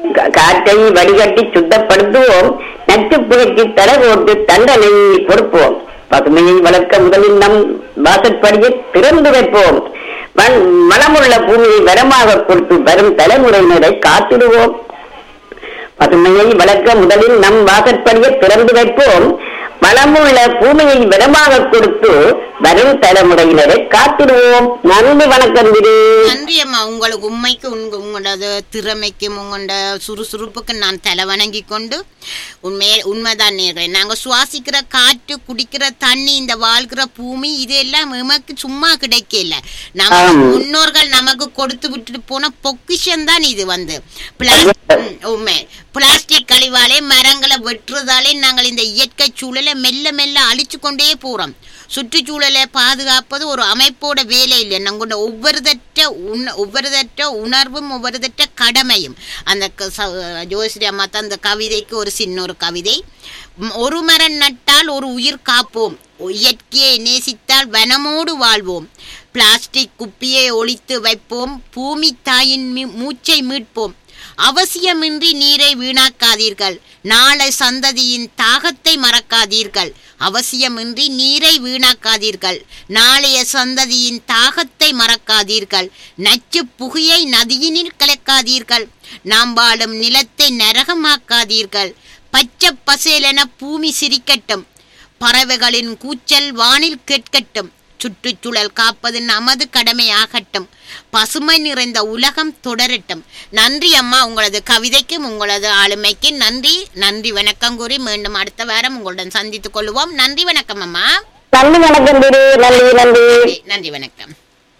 கா- காற்றை வடிகட்டி சுத்தப்படுத்துவோம் நச்சு புகைக்கு தடை போட்டு தண்டனை கொடுப்போம் பசுமையை வளர்க்க முதலில் நம் வாசற்படியை திறந்து வைப்போம் வன் வளமுள்ள பூமியை வரமாக கொடுத்து வரும் தலைமுறையினரை காத்திடுவோம் பசுமையை வளர்க்க முதலில் நம் வாசற்படியை திறந்து வைப்போம் வளமுள்ள பூமியை வரமாக கொடுத்து வரும் தலைமுறையினரை காத்திடுவோம் நன்றி வணக்கம் திரு நன்றி அம்மா உங்களுக்கு உண்மைக்கு உங்க உங்களோட திறமைக்கும் உங்களோட சுறுசுறுப்புக்கு நான் தலை வணங்கி கொண்டு உண்மையே உண்மைதான் நேர்களே நாங்க சுவாசிக்கிற காற்று குடிக்கிற தண்ணி இந்த வாழ்கிற பூமி இதெல்லாம் எமக்கு சும்மா கிடைக்கல நம்ம ஆம். முன்னோர்கள் நமக்கு கொடுத்து விட்டுட்டு போன பொக்கிஷம் தான் இது வந்து பிளாஸ்டிக் ம், உண்மை பிளாஸ்டிக் கழிவாலே மரங்களை வெட்டுறதாலே நாங்கள் இந்த இயற்கை சூழலை மெல்ல மெல்ல அழிச்சு கொண்டே போறோம் சுற்றுச்சூழலை பாதுகாப்பது ஒரு அமைப்போட வேலை இல்லை நம்மளோட ஒவ்வொருதற்ற உண ஒவ்வொருதற்ற உணர்வும் ஒவ்வொருதற்ற கடமையும் அந்த க- ச- ஜோசிரி அம்மா தான் அந்த கவிதைக்கு ஒரு சின்ன ஒரு கவிதை ம், ஒரு மரம் நட்டால் ஒரு உயிர் காப்போம் இயற்கையை நேசித்தால் வனமோடு வாழ்வோம் பிளாஸ்டிக் குப்பியை ஒழித்து வைப்போம் பூமி தாயின் மீ- மூச்சை மீட்போம் அவசியமின்றி நீரை வீணாக்காதீர்கள் நாளை சந்ததியின் தாகத்தை மறக்காதீர்கள் அவசியமின்றி நீரை வீணாக்காதீர்கள் நாளைய சந்ததியின் தாகத்தை மறக்காதீர்கள் நச்சு புகையை நதியினில் கலக்காதீர்கள் நாம் வாழும் நிலத்தை நரகமாக்காதீர்கள் பச்சை பசேலென பூமி சிரிக்கட்டும் பறவைகளின் கூச்சல் வானில் கேட்கட்டும் சுற்றுச்சூழல் காப்பது நமது கடமையாகட்டும் பசுமை நிறைந்த உலகம் தொடரட்டும் நன்றி அம்மா உங்களது கவிதைக்கும் உங்களது ஆளுமைக்கு நன்றி நன்றி வணக்கம் கூறி மீண்டும் அடுத்த வாரம் உங்களுடன் சந்தித்துக் கொள்வோம் நன்றி வணக்கம் அம்மா நன்றி வணக்கம் திரு நன்றி நன்றி நன்றி வணக்கம்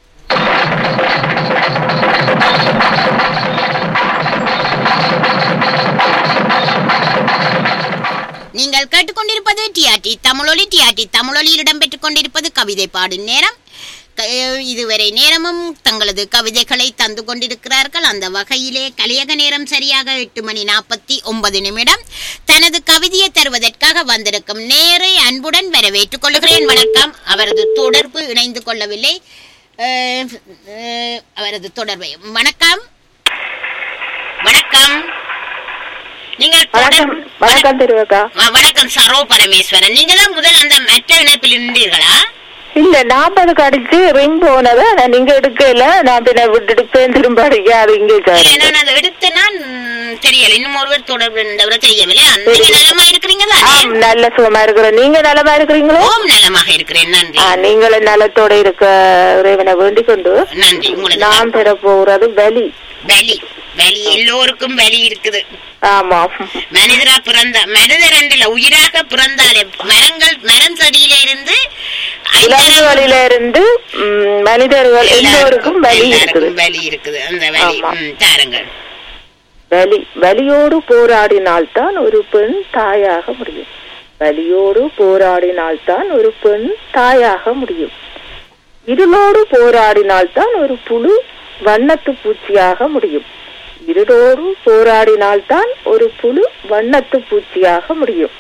நீங்கள் கேட்டுக்கொண்டிருப்பது டிஆர்டி தமிழொலி டிஆர்டி தமிழொலியில் இடம்பெற்றுக் கொண்டிருப்பது கவிதை பாடும் நேரம் க- இதுவரை நேரமும் தங்களது கவிதைகளை தந்து கொண்டிருக்கிறார்கள் அந்த வகையிலே கலியக நேரம் சரியாக எட்டு மணி நாற்பத்தி ஒன்பது நிமிடம் தனது கவிதையை தருவதற்காக வந்திருக்கும் நேரை அன்புடன் வரவேற்றுக் கொள்கிறேன் வணக்கம் அவரது தொடர்பு இணைந்து கொள்ளவில்லை அஹ், அஹ், அவரது தொடர்பை வணக்கம் வணக்கம் நீங்கள் வணக்கம் தொடர்பு- வணக்கம் திருவக்கா ஆ, வணக்கம் சரோ பரமேஸ்வரன் நீங்க தான் முதல் அந்த மெட்ட இணைப்பில் நின்றீர்களா இல்ல நாற்பது கடிச்சு ரிங் போனது ஆனா நீங்க எடுக்கல நான் பின்ன விட்டுட்டு திரும்ப அடிக்காது இங்கே இல்ல, சார் நான் அதை எடுத்தேன்னா ம், தெரியல இன்னும் ஒருவர் தொடர்பு இருந்தவரை தெரியவில்லை நீங்க நலமா இருக்கிறீங்களா ஆம் நல்ல சுகமா இருக்கிறேன் நீங்க நலமா இருக்கிறீங்களோ ஓம் நலமாக இருக்கிறேன் நன்றி ஆ, நீங்களும் நலத்தோட இருக்க இறைவனை வேண்டிக் கொண்டு நன்றி உங்களுக்கு நான் பெற போறது வலி வலி வலி எல்லோருக்கும் வலி இருக்குது ஆமா மனிதரா பிறந்த மனிதர் என்றில் உயிராக பிறந்தாலே மரங்கள் மரம் செடியில இருந்து விலங்குகளில இருந்து ம், மனிதர்கள் எல்லோருக்கும் வலி இருக்குது எல்லாருக்கும் வலி இருக்குது அந்த வலி ஆமா. ம், தாருங்கள் வலி வலியோடு போராடினால்தான் ஒரு பெண் தாயாக முடியும் வலியோடு போராடினால்தான் ஒரு பெண் தாயாக முடியும் இருளோடு போராடினால்தான் ஒரு புழு வண்ணத்து பூச்சியாக முடியும் இருளோடு போராடினால்தான் ஒரு புழு வண்ணத்து பூச்சியாக முடியும்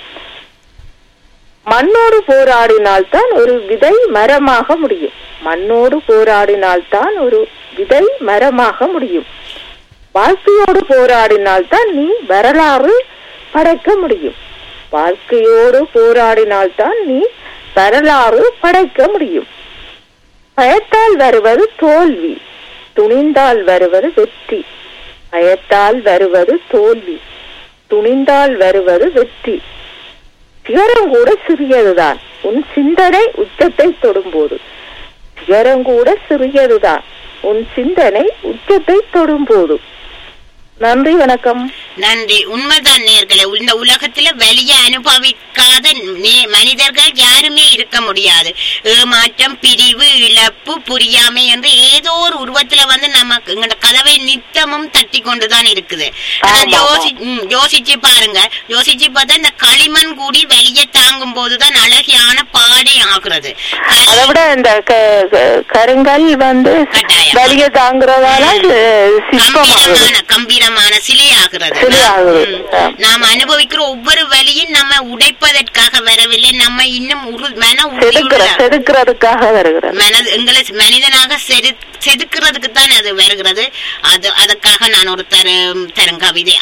மண்ணோடு போராடினால்தான் ஒரு விதை மரமாக முடியும் மண்ணோடு போராடினால்தான் ஒரு விதை மரமாக முடியும் வாழ்க்கையோடு போராடினால்தான் நீ வரலாறு படைக்க முடியும் வாழ்க்கையோடு போராடினால்தான் நீ வரலாறு படைக்க முடியும் பயத்தால் வருவது தோல்வி துணிந்தால் வருவது வெற்றி பயத்தால் வருவது தோல்வி துணிந்தால் வருவது வெற்றி சிகரம் கூட சிறியதுதான் உன் சிந்தனை உச்சத்தை தொடும்போது சிகரம் கூட சிறியதுதான் உன் சிந்தனை உச்சத்தை தொடும்போது நன்றி வணக்கம் நன்றி உண்மைதான் நேர்களே இந்த உலகத்துல வெளிய அனுபவிக்காத நே- மனிதர்கள் யாருமே இருக்க முடியாது ஏமாற்றம் பிரிவு இழப்பு புரியாமை என்று ஏதோ ஒரு உருவத்துல வந்து நமக்கு எங்களோட கதவை நித்தமும் தட்டி கொண்டுதான் இருக்குது ஆனா ஆமா. யோசி ம், யோசிச்சு பாருங்க யோசிச்சு பார்த்தா இந்த களிமண் கூடி வெளியே தாங்கும் போதுதான் அழகியான பாடை ஆகுறது அதை விட இந்த க- க- கருங்கல் வந்து கட்டாயம். வலிய தாங்குறதால அது சிற்பமாகுது கம்பீரமான கம்பீரமான சிலையாகிறது சிலையாகுது. ம். ஆ. நாம் அனுபவிக்கிற ஒவ்வொரு வழியும் நம்ம உடைப்பதற்காக வரவில்லை நம்ம இன்னும் உரு மன செதுக்குற உறுதியுள்ள செதுக்குறதுக்காக வருகிறது மனது எங்களை மனிதனாக செது செதுக்கிறதுக்கு தான் அது வருகிறது அது அதுக்காக நான் ஒரு தர தரும் கவிதை